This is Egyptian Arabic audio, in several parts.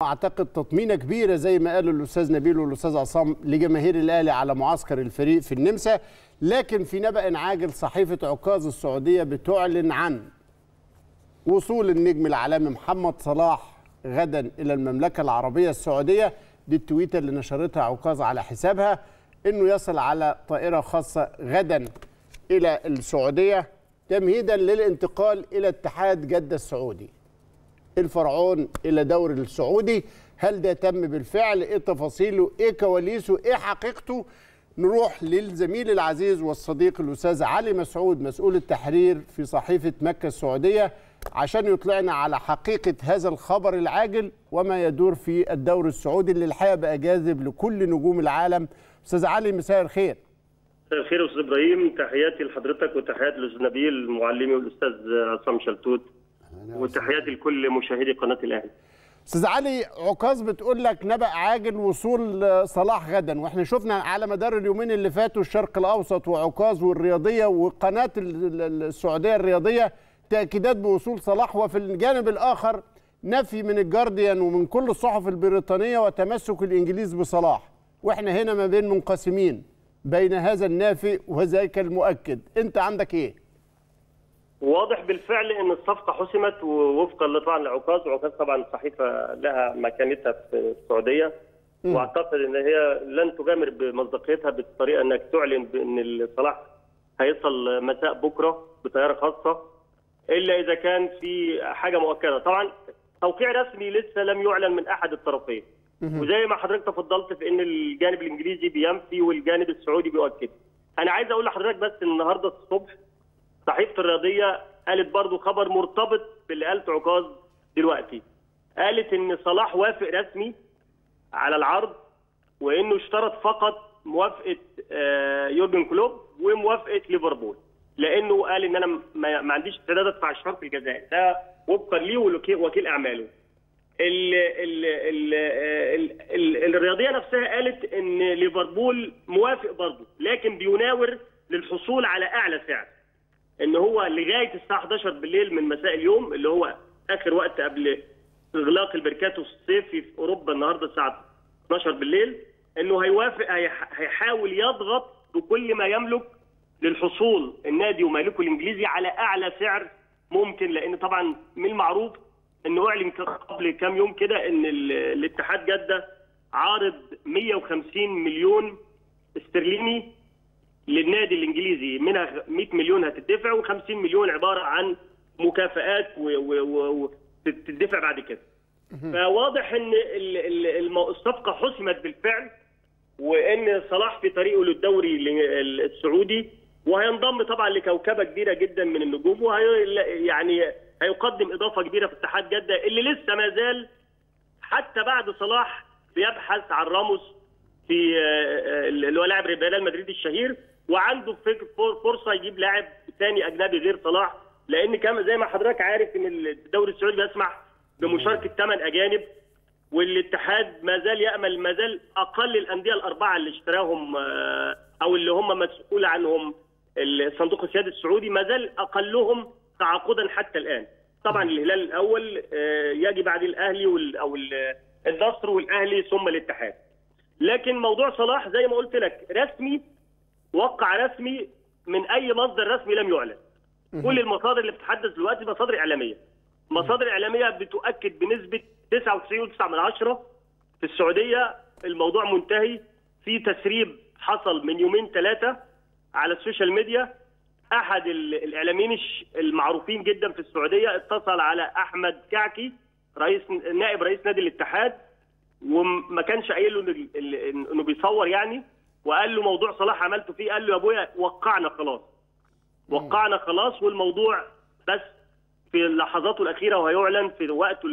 اعتقد تطمينه كبيره زي ما قالوا الاستاذ نبيل والاستاذ عصام لجماهير الاهلي على معسكر الفريق في النمسا لكن في نبأ عاجل صحيفه عكاظ السعوديه بتعلن عن وصول النجم العالمي محمد صلاح غدا الى المملكه العربيه السعوديه دي التويته اللي نشرتها عكاظ على حسابها انه يصل على طائره خاصه غدا الى السعوديه تمهيدا للانتقال الى اتحاد جده السعودي الفرعون الى دوري السعودي هل ده تم بالفعل ايه تفاصيله ايه كواليسه ايه حقيقته نروح للزميل العزيز والصديق الاستاذ علي مسعود مسؤول التحرير في صحيفه مكه السعوديه عشان يطلعنا على حقيقه هذا الخبر العاجل وما يدور في الدوري السعودي اللي الحقيقه بقى جاذب لكل نجوم العالم استاذ علي مساء الخير مساء الخير استاذ ابراهيم تحياتي لحضرتك وتحياتي للاستاذ نبيل المعلمي والاستاذ عصام شلتوت وتحياتي لكل مشاهدي قناه الاهلي استاذ علي عكاظ بتقول لك نبأ عاجل وصول صلاح غدا واحنا شفنا على مدار اليومين اللي فاتوا الشرق الاوسط وعكاظ والرياضيه وقناه السعوديه الرياضيه تاكيدات بوصول صلاح وفي الجانب الاخر نفي من الجارديان ومن كل الصحف البريطانيه وتمسك الانجليز بصلاح واحنا هنا ما بين منقسمين بين هذا النافي وذاك المؤكد انت عندك ايه واضح بالفعل ان الصفقه حسمت ووفقا لطبعا لعكاظ وعكاظ طبعا صحيفه لها مكانتها في السعوديه م. واعتقد ان هي لن تجامر بمصداقيتها بالطريقه انك تعلن بان صلاح هيصل مساء بكره بطياره خاصه الا اذا كان في حاجه مؤكده طبعا توقيع رسمي لسه لم يعلن من احد الطرفين وزي ما حضرتك تفضلت في ان الجانب الانجليزي بينفي والجانب السعودي بيؤكد انا عايز اقول لحضرتك بس ان النهارده الصبح صحيفه الرياضيه قالت برضو خبر مرتبط باللي قالته عكاظ دلوقتي قالت ان صلاح وافق رسمي على العرض وانه اشترط فقط موافقه يورجن كلوب وموافقه ليفربول لانه قال ان انا ما عنديش استعداد ادفع الشرط الجزائي ده وفقا ليه ووكيل اعماله ال ال ال ال ال الرياضيه نفسها قالت ان ليفربول موافق برضه لكن بيناور للحصول على اعلى سعر ان هو لغايه الساعه 11 بالليل من مساء اليوم اللي هو اخر وقت قبل اغلاق البركاتو الصيفي في اوروبا النهارده الساعه 12 بالليل انه هيوافق هيحاول يضغط بكل ما يملك للحصول النادي ومالكه الانجليزي على اعلى سعر ممكن لان طبعا من المعروف انه اعلن قبل كام يوم كده ان الاتحاد جده عارض 150 مليون استرليني للنادي الانجليزي منها 100 مليون هتدفع و50 مليون عباره عن مكافآت وتدفع بعد كده. فواضح ان الصفقه حسمت بالفعل وان صلاح في طريقه للدوري السعودي وهينضم طبعا لكوكبه كبيره جدا من النجوم وهي يعني هيقدم اضافه كبيره في اتحاد جده اللي لسه ما زال حتى بعد صلاح بيبحث عن راموس في اللي هو لاعب ريال مدريد الشهير وعنده فرصه يجيب لاعب ثاني اجنبي غير صلاح لان كما زي ما حضرتك عارف ان الدوري السعودي بيسمح بمشاركه ثمان اجانب والاتحاد ما زال يامل ما زال اقل الانديه الاربعه اللي اشتراهم او اللي هم مسؤول عنهم الصندوق السيادي السعودي ما زال اقلهم تعاقدا حتى الان طبعا الهلال الاول يجي بعد الاهلي او النصر والاهلي ثم الاتحاد لكن موضوع صلاح زي ما قلت لك رسمي وقع رسمي من اي مصدر رسمي لم يعلن كل المصادر اللي بتتحدث دلوقتي مصادر اعلاميه مصادر اعلاميه بتؤكد بنسبه 99.9 في السعوديه الموضوع منتهي في تسريب حصل من يومين ثلاثه على السوشيال ميديا احد الاعلاميين المعروفين جدا في السعوديه اتصل على احمد كعكي رئيس نائب رئيس نادي الاتحاد وما كانش قايل له انه بيصور يعني وقال له موضوع صلاح عملته فيه قال له يا ابويا وقعنا خلاص وقعنا خلاص والموضوع بس في لحظاته الاخيره وهيعلن في وقته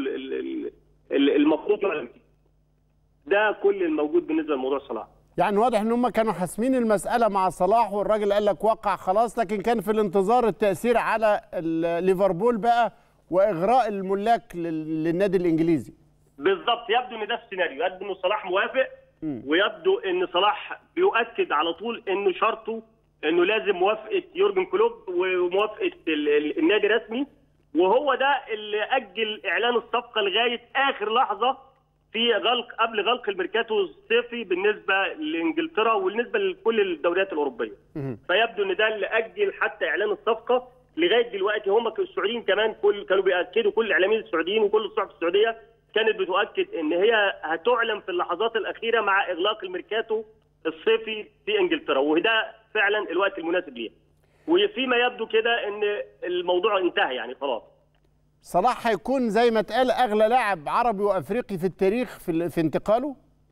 المفروض يعلن فيه ده كل الموجود بالنسبه لموضوع صلاح يعني واضح ان هم كانوا حاسمين المساله مع صلاح والراجل قال لك وقع خلاص لكن كان في الانتظار التاثير على ليفربول بقى واغراء الملاك للنادي الانجليزي بالظبط يبدو ان ده السيناريو يبدو ان صلاح موافق ويبدو ان صلاح بيؤكد على طول انه شرطه انه لازم موافقه يورجن كلوب وموافقه النادي رسمي وهو ده اللي اجل اعلان الصفقه لغايه اخر لحظه في غلق قبل غلق الميركاتو الصيفي بالنسبه لانجلترا وبالنسبه لكل الدوريات الاوروبيه فيبدو ان ده اللي اجل حتى اعلان الصفقه لغايه دلوقتي هم السعوديين كمان كل كانوا بياكدوا كل الاعلاميين السعوديين وكل الصحف السعوديه كانت بتؤكد ان هي هتعلن في اللحظات الاخيره مع اغلاق الميركاتو الصيفي في انجلترا وده فعلا الوقت المناسب ليها وفيما يبدو كده ان الموضوع انتهى يعني خلاص صلاح هيكون زي ما اتقال اغلى لاعب عربي وافريقي في التاريخ في, في انتقاله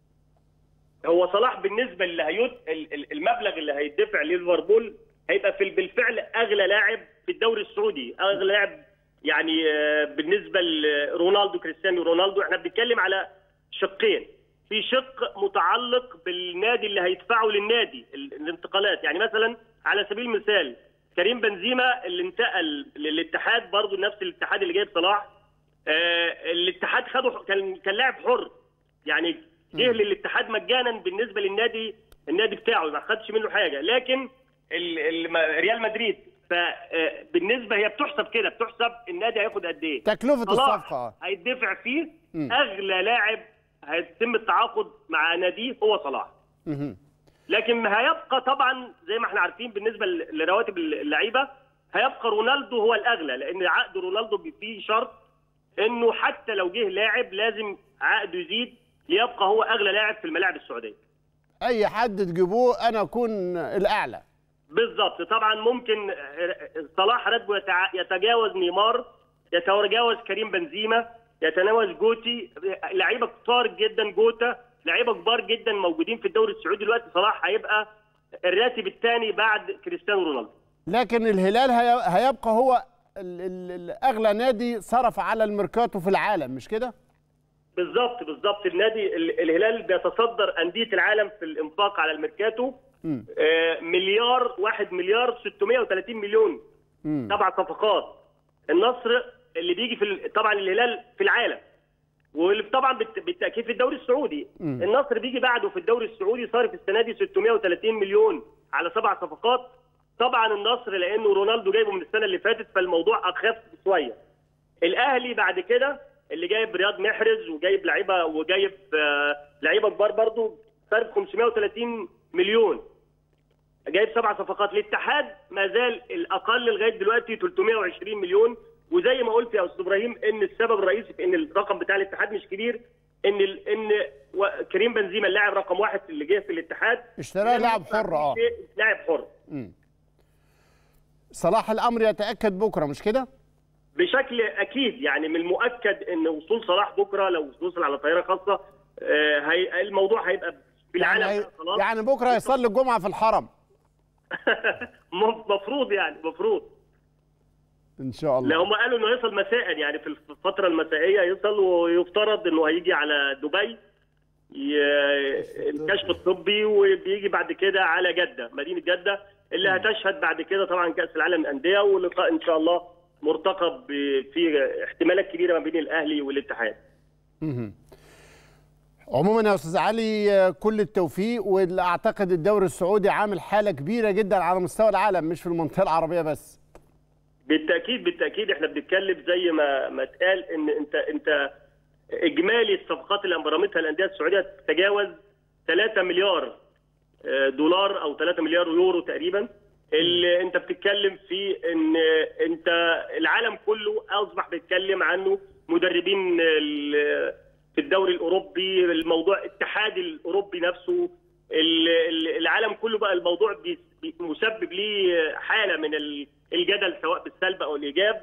هو صلاح بالنسبه اللي هيد المبلغ اللي هيدفع لليفربول هيبقى في بالفعل اغلى لاعب في الدوري السعودي اغلى لاعب يعني بالنسبه لرونالدو كريستيانو رونالدو احنا بنتكلم على شقين في شق متعلق بالنادي اللي هيدفعه للنادي الانتقالات يعني مثلا على سبيل المثال كريم بنزيما اللي انتقل للاتحاد برضه نفس الاتحاد اللي جايب صلاح آه الاتحاد خده كان كان لاعب حر يعني جه للاتحاد مجانا بالنسبه للنادي النادي بتاعه ما خدش منه حاجه لكن ال ال ريال مدريد فبالنسبه هي بتحسب كده بتحسب النادي هياخد قد ايه تكلفه الصفقه هيدفع فيه م. اغلى لاعب هيتم التعاقد مع ناديه هو صلاح م. لكن هيبقى طبعا زي ما احنا عارفين بالنسبه لرواتب اللعيبه هيبقى رونالدو هو الاغلى لان عقد رونالدو فيه شرط انه حتى لو جه لاعب لازم عقده يزيد ليبقى هو اغلى لاعب في الملاعب السعوديه. اي حد تجيبوه انا اكون الاعلى. بالظبط طبعا ممكن صلاح راتبه يتجاوز نيمار يتجاوز كريم بنزيما يتناوز جوتي لعيبه كتار جدا جوتا لعيبه كبار جدا موجودين في الدوري السعودي دلوقتي صلاح هيبقى الراتب الثاني بعد كريستيانو رونالدو لكن الهلال هيبقى هو اغلى نادي صرف على الميركاتو في العالم مش كده بالظبط بالظبط النادي الهلال بيتصدر انديه العالم في الانفاق على الميركاتو آه مليار واحد مليار 630 مليون سبع صفقات النصر اللي بيجي في طبعا الهلال في العالم وطبعا بالتاكيد في الدوري السعودي م. النصر بيجي بعده في الدوري السعودي صارف السنه دي 630 مليون على سبع صفقات طبعا النصر لانه رونالدو جايبه من السنه اللي فاتت فالموضوع اخف شويه الاهلي بعد كده اللي جايب رياض محرز وجايب لعيبه وجايب آه لعيبه كبار برضه صارف 530 مليون جايب سبع صفقات الاتحاد ما زال الاقل لغايه دلوقتي 320 مليون وزي ما قلت يا استاذ ابراهيم ان السبب الرئيسي في ان الرقم بتاع الاتحاد مش كبير ان ال... ان و... كريم بنزيما اللاعب رقم واحد اللي جه في الاتحاد اشتراه لاعب حر اه لاعب حر مم. صلاح الامر يتاكد بكره مش كده؟ بشكل اكيد يعني من المؤكد ان وصول صلاح بكره لو وصل على طياره خاصه آه هي... الموضوع هيبقى في العالم يعني, خلاص يعني بكره يصلي الجمعه في الحرم مفروض يعني مفروض ان شاء الله لا هم قالوا انه يصل مساء يعني في الفتره المسائيه يصل ويفترض انه هيجي على دبي الكشف الطبي وبيجي بعد كده على جده مدينه جده اللي هتشهد بعد كده طبعا كاس العالم للانديه ولقاء ان شاء الله مرتقب في احتمالات كبيره ما بين الاهلي والاتحاد. عموما يا استاذ علي كل التوفيق واعتقد الدوري السعودي عامل حاله كبيره جدا على مستوى العالم مش في المنطقه العربيه بس. بالتاكيد بالتاكيد احنا بنتكلم زي ما ما اتقال ان انت انت اجمالي الصفقات اللي انبرمتها الانديه السعوديه تتجاوز 3 مليار دولار او 3 مليار يورو تقريبا اللي انت بتتكلم في ان انت العالم كله اصبح بيتكلم عنه مدربين في الدوري الاوروبي الموضوع الاتحاد الاوروبي نفسه العالم كله بقى الموضوع مسبب ليه حاله من الجدل سواء بالسلب او الايجاب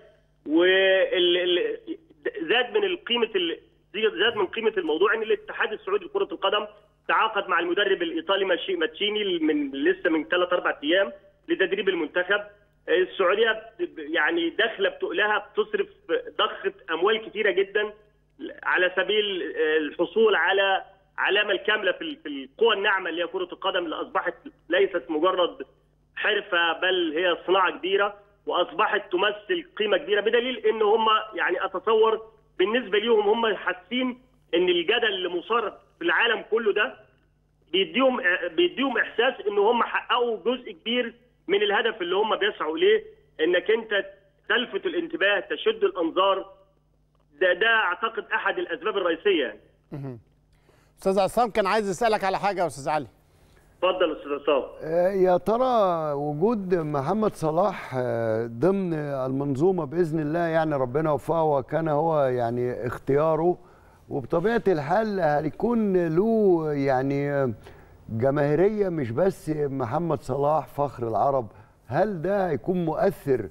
وزاد من القيمه زاد من قيمه الموضوع ان الاتحاد السعودي لكره القدم تعاقد مع المدرب الايطالي ماتشيني من لسه من ثلاث اربع ايام لتدريب المنتخب السعوديه يعني داخله بتقلها بتصرف ضخه اموال كثيره جدا على سبيل الحصول على علامه الكامله في القوى الناعمه اللي هي كره القدم اللي اصبحت ليست مجرد حرفه بل هي صناعه كبيره واصبحت تمثل قيمه كبيره بدليل ان هم يعني اتصور بالنسبه ليهم هم حاسين ان الجدل اللي مثار في العالم كله ده بيديهم بيديهم احساس ان هم حققوا جزء كبير من الهدف اللي هم بيسعوا اليه انك انت تلفت الانتباه تشد الانظار ده ده اعتقد احد الاسباب الرئيسيه استاذ عصام كان عايز يسالك على حاجه يا استاذ علي اتفضل استاذ عصام آه، يا ترى وجود محمد صلاح آه، ضمن المنظومة بإذن الله يعني ربنا وفقه وكان هو يعني اختياره وبطبيعة الحال هيكون له يعني آه، جماهيرية مش بس محمد صلاح فخر العرب هل ده هيكون مؤثر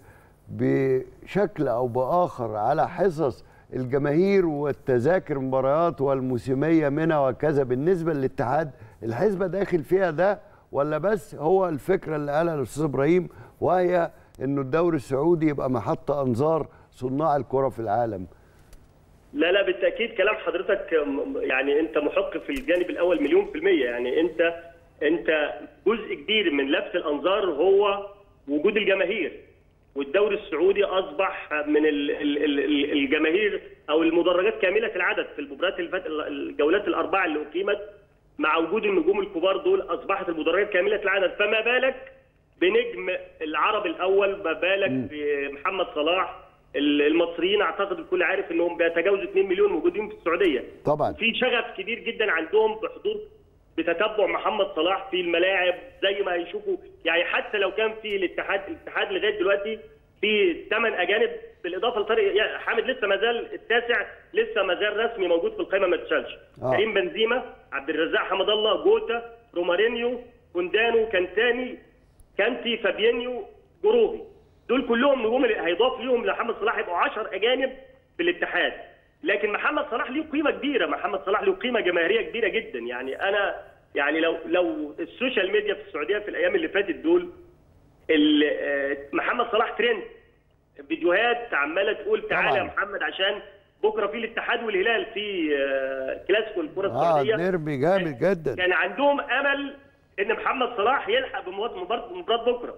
بشكل أو بآخر على حصص الجماهير والتذاكر المباريات والموسمية منها وكذا بالنسبة للاتحاد الحسبة داخل فيها ده ولا بس هو الفكرة اللي قالها الأستاذ إبراهيم وهي إنه الدوري السعودي يبقى محط أنظار صناع الكرة في العالم لا لا بالتاكيد كلام حضرتك م- يعني انت محق في الجانب الاول مليون في الميه يعني انت انت جزء كبير من لفت الانظار هو وجود الجماهير والدوري السعودي اصبح من ال- ال- ال- ال- الجماهير او المدرجات كامله العدد في المباريات اللي فاتت الجولات الاربعه اللي اقيمت مع وجود النجوم الكبار دول اصبحت المدرجات كامله العدد فما بالك بنجم العرب الاول ما بالك بمحمد صلاح المصريين اعتقد الكل عارف انهم بيتجاوزوا 2 مليون موجودين في السعوديه طبعا في شغف كبير جدا عندهم بحضور بتتبع محمد صلاح في الملاعب زي ما هيشوفوا يعني حتى لو كان في الاتحاد الاتحاد لغايه دلوقتي في ثمان اجانب بالاضافه لطارق يعني حامد لسه ما زال التاسع لسه ما زال رسمي موجود في القائمه ما اتشالش آه. كريم بنزيما عبد الرزاق حمد الله جوتا رومارينيو كوندانو كانتاني كانتي فابينيو جروبي دول كلهم نجوم اللي هيضاف ليهم لمحمد صلاح يبقوا 10 اجانب في الاتحاد لكن محمد صلاح له قيمه كبيره محمد صلاح له قيمه جماهيريه كبيره جدا يعني انا يعني لو لو السوشيال ميديا في السعوديه في الايام اللي فاتت دول ال- آه، محمد صلاح ترند فيديوهات عماله تقول تعالى يا طبعاً. محمد عشان بكره في الاتحاد والهلال في آه، كلاسيكو الكره اه السعوديه ديربي جامد جدا كان عندهم امل ان محمد صلاح يلحق بمباراه مباراة- مباراه بكره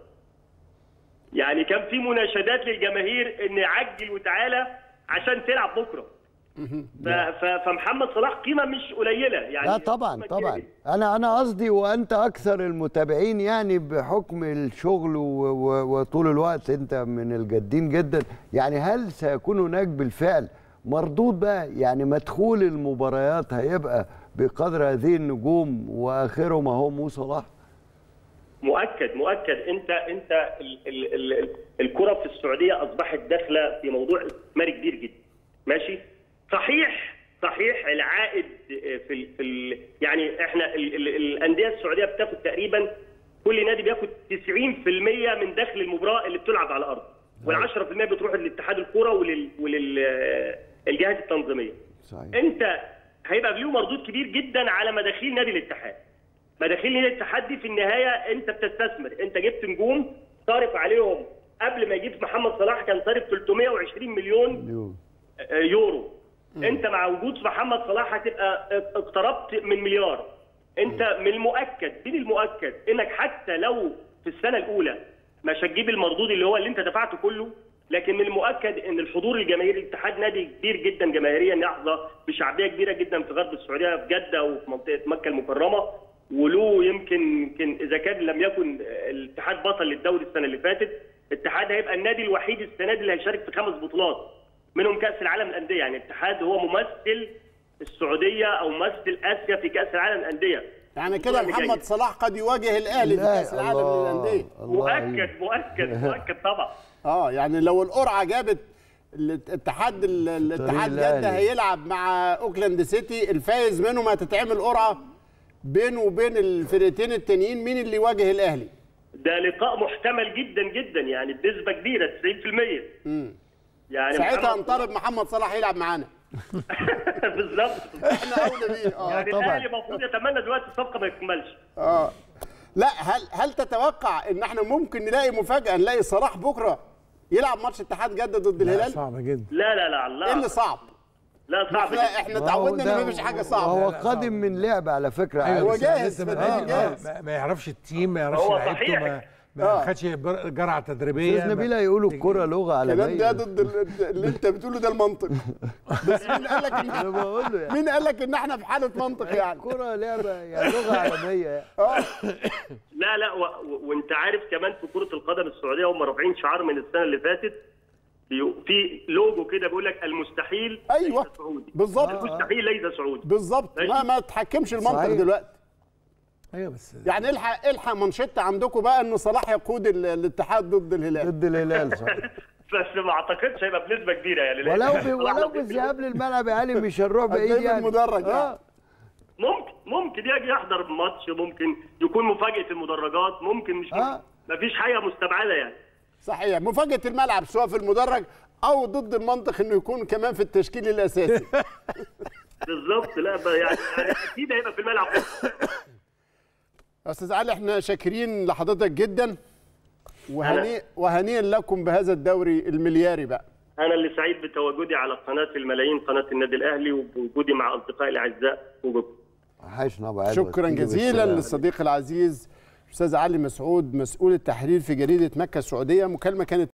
يعني كان في مناشدات للجماهير ان عجل وتعالى عشان تلعب بكره ف- ف- فمحمد صلاح قيمه مش قليله يعني لا طبعا قيمة كبيرة طبعا جداً. انا انا قصدي وانت اكثر المتابعين يعني بحكم الشغل و- و- وطول الوقت انت من الجادين جدا يعني هل سيكون هناك بالفعل مردود بقى يعني مدخول المباريات هيبقى بقدر هذه النجوم واخرهم اهو مو صلاح مؤكد مؤكد انت انت ال ال ال ال الكره في السعوديه اصبحت داخله في موضوع استثماري كبير جدا ماشي صحيح صحيح العائد في ال في ال يعني احنا ال ال الانديه السعوديه بتاخد تقريبا كل نادي بياخد 90% من دخل المباراه اللي بتلعب على الارض وال10% بتروح لاتحاد الكوره ولل ولل الجهات التنظيميه صحيح انت هيبقى له مردود كبير جدا على مداخيل نادي الاتحاد مداخيل نادي الاتحاد دي في النهايه انت بتستثمر انت جبت نجوم صارف عليهم قبل ما يجيب محمد صلاح كان صارف 320 مليون اليوم. آه، يورو انت مع وجود محمد صلاح هتبقى اقتربت من مليار انت من المؤكد من المؤكد انك حتى لو في السنه الاولى مش هتجيب المردود اللي هو اللي انت دفعته كله لكن من المؤكد ان الحضور الجماهيري الاتحاد نادي كبير جدا جماهيريا يحظى بشعبيه كبيره جدا في غرب السعوديه في جده وفي منطقه مكه المكرمه وله يمكن يمكن اذا كان لم يكن الاتحاد بطل للدوري السنه اللي فاتت الاتحاد هيبقى النادي الوحيد السنه دي اللي هيشارك في خمس بطولات منهم كاس العالم للانديه يعني الاتحاد هو ممثل السعوديه او ممثل اسيا في كاس العالم للانديه يعني كده البطولة اللي محمد جاية. صلاح قد يواجه الاهلي في لا، كاس العالم الله، للانديه الله يعين. مؤكد مؤكد مؤكد طبعا اه يعني لو القرعه جابت الاتحاد الاتحاد الأهلي. جده هيلعب مع اوكلاند سيتي الفايز منهم هتتعمل قرعه بينه وبين الفرقتين التانيين مين اللي يواجه الاهلي ده لقاء محتمل جدا جدا يعني بنسبه كبيره 90% يعني ساعتها محمد نطالب محمد صلاح يلعب معانا صلاح- بالظبط احنا اولى بيه اه يعني طبعاً. الاهلي المفروض يتمنى دلوقتي الصفقه ما تكملش اه لا هل هل تتوقع ان احنا ممكن نلاقي مفاجاه نلاقي صلاح بكره يلعب ماتش اتحاد جده ضد لا الهلال صعبة جدا لا لا لا ايه لا اللي صعب لا صعب احنا جداً. احنا ما هو اتعودنا ده- ان مفيش حاجه صعبه هو لا، قادم صعب. من لعب على فكره ايوه هو بس جاهز، لسه ما- بدني آه، جاهز. ما- ما يعرفش التيم ما يعرفش هو لعيبته صحيح. ما ما آه. خدش بر- جرعه تدريبيه استاذ نبيل ما- هيقولوا الكره لغه الكلام ده عالميه ضد ال- اللي انت بتقوله ده المنطق بس مين قال لك انا ان بقول له يعني مين قال لك ان احنا في حاله منطق يعني الكره لعبه يعني لغه عالميه يعني. اه لا لا و... و... وانت عارف كمان في كره القدم السعوديه هم رافعين شعار من السنه اللي فاتت بي- في لوجو كده بيقول لك المستحيل ايوه ليس سعودي بالظبط المستحيل ليس سعودي بالظبط ما ما تحكمش المنطق صحيح. دلوقتي ايوه بس يعني الحق الحق منشطه عندكم بقى ان صلاح يقود ال- الاتحاد ضد الهلال ضد الهلال صح بس ما اعتقدش هيبقى بنسبه كبيره يعني لأن ولو ب... صلاح ولو لو بالذهاب للملعب يا علي مش هنروح بعيد هتلاقيه يعني بالمدرج يعني. اه ممكن ممكن يجي يحضر ماتش ممكن يكون مفاجاه المدرجات ممكن مش آه. ما فيش حاجه مستبعده يعني صحيح مفاجاه الملعب سواء في المدرج او ضد المنطق انه يكون كمان في التشكيل الاساسي بالظبط لا ب- يعني, يعني اكيد هيبقى في الملعب استاذ علي احنا شاكرين لحضرتك جدا وهنيء وهنيئا لكم بهذا الدوري الملياري بقى انا اللي سعيد بتواجدي على قناه الملايين قناه النادي الاهلي وبوجودي مع اصدقائي الاعزاء وجودكم وحشنا ابو عدوى شكرا تيجي جزيلا بالسلامة. للصديق العزيز استاذ علي مسعود مسؤول التحرير في جريده مكه السعوديه مكالمه كانت